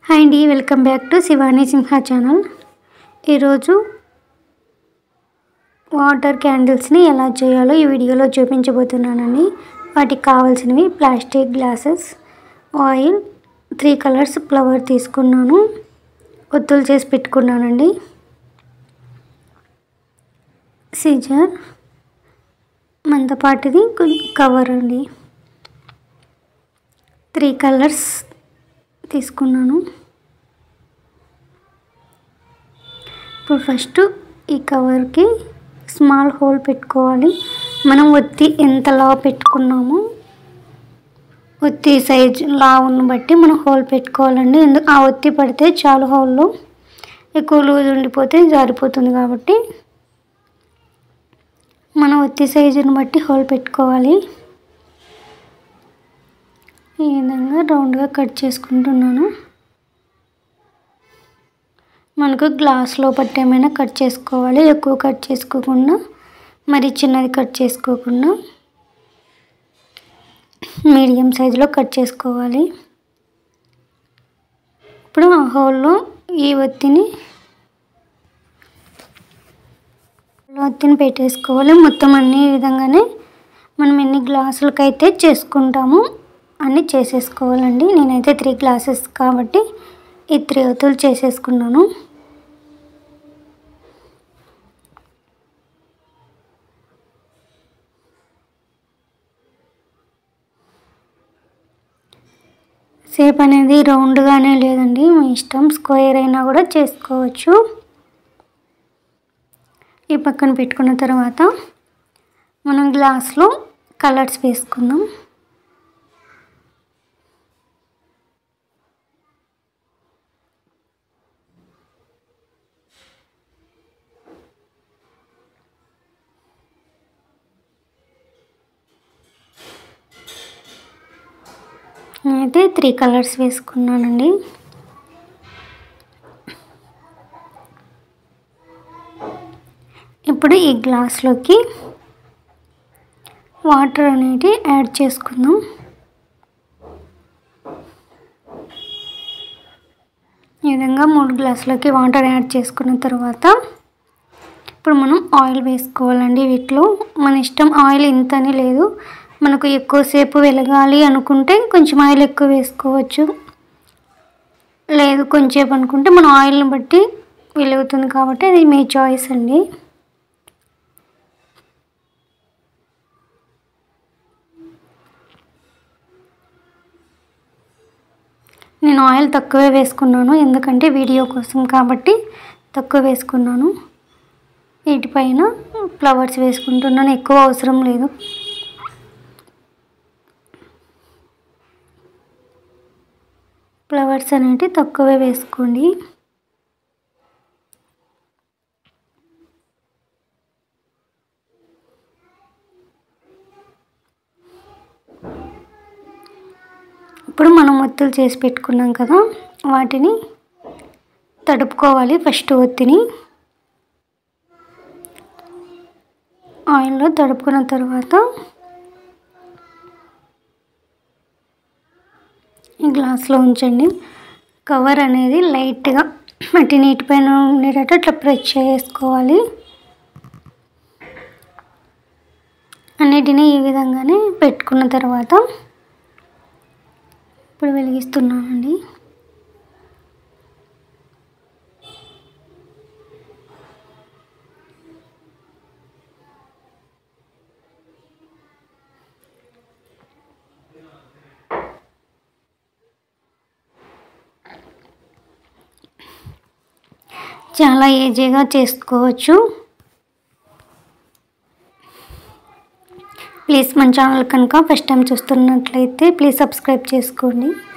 hi అండి welcome back to Shivani Simha channel ఈరోజు water క్యాండిల్స్ని ఎలా చేయాలో ఈ వీడియోలో చూపించబోతున్నానండి వాటికి కావాల్సినవి plastic glasses oil three colours flower తీసుకున్నాను ఒత్తులు చేసి పెట్టుకున్నానండి సీజర్ మందపాటిది కవర్ అండి త్రీ కలర్స్ తీసుకున్నాను ఇప్పుడు ఫస్ట్ ఈ కవర్కి స్మాల్ హోల్ పెట్టుకోవాలి మనం ఒత్తి ఎంత లావు పెట్టుకున్నామో ఒత్తి సైజ్ లావును బట్టి మనం హోల్ పెట్టుకోవాలండి ఎందుకు ఆ ఒత్తి పడితే చాలు హోల్లో ఎక్కువ లూజ్ ఉండిపోతే జారిపోతుంది కాబట్టి మనం ఒత్తి సైజుని బట్టి హోల్ పెట్టుకోవాలి ఈ విధంగా రౌండ్గా కట్ చేసుకుంటున్నాను మనకు గ్లాస్లో పట్టి ఏమైనా కట్ చేసుకోవాలి ఎక్కువ కట్ చేసుకోకుండా మరి చిన్నది కట్ చేసుకోకుండా మీడియం సైజులో కట్ చేసుకోవాలి ఇప్పుడు ఆ హోల్లో ఈ ఒత్తిని ఒత్తిని పెట్టేసుకోవాలి మొత్తం అన్ని విధంగానే మనం ఎన్ని గ్లాసులకైతే చేసుకుంటామో అన్నీ చేసేసుకోవాలండి నేనైతే త్రీ గ్లాసెస్ కాబట్టి ఈ త్రీ ఒత్తులు చేసేసుకున్నాను షేప్ అనేది రౌండ్గానే లేదండి మీ ఇష్టం స్క్వేర్ అయినా కూడా చేసుకోవచ్చు ఈ పక్కన పెట్టుకున్న తర్వాత మనం గ్లాస్లో కలర్స్ వేసుకుందాం నేనైతే త్రీ కలర్స్ వేసుకున్నానండి ఇప్పుడు ఈ గ్లాస్లోకి వాటర్ అనేది యాడ్ చేసుకుందాం ఈ విధంగా మూడు గ్లాసులకి వాటర్ యాడ్ చేసుకున్న తర్వాత ఇప్పుడు మనం ఆయిల్ వేసుకోవాలండి వీటిలో మన ఇష్టం ఆయిల్ ఇంతని లేదు మనకు ఎక్కువసేపు వెలగాలి అనుకుంటే కొంచెం ఆయిల్ ఎక్కువ వేసుకోవచ్చు లేదు కొంచెంసేపు అనుకుంటే మన ఆయిల్ని బట్టి వెలుగుతుంది కాబట్టి అది మీ చాయిస్ అండి నేను ఆయిల్ తక్కువే వేసుకున్నాను ఎందుకంటే వీడియో కోసం కాబట్టి తక్కువ వేసుకున్నాను వీటిపైన ఫ్లవర్స్ వేసుకుంటున్నాను ఎక్కువ అవసరం లేదు ఫ్లవర్స్ అనేవి తక్కువే వేసుకోండి ఇప్పుడు మనం ఒత్తులు చేసి పెట్టుకున్నాం కదా వాటిని తడుపుకోవాలి ఫస్ట్ ఒత్తిని ఆయిల్లో తడుపుకున్న తర్వాత ఈ గ్లాస్లో ఉంచండి కవర్ అనేది లైట్గా మట్టి నీటి పైన ఉండేటట్టు అట్లా ప్రెస్ చేసుకోవాలి అన్నిటినీ ఈ విధంగానే పెట్టుకున్న తర్వాత ఇప్పుడు వెలిగిస్తున్నానండి చాలా ఈజీగా చేసుకోవచ్చు ప్లీజ్ మన ఛానల్ కనుక ఫస్ట్ టైం చూస్తున్నట్లయితే ప్లీజ్ సబ్స్క్రైబ్ చేసుకోండి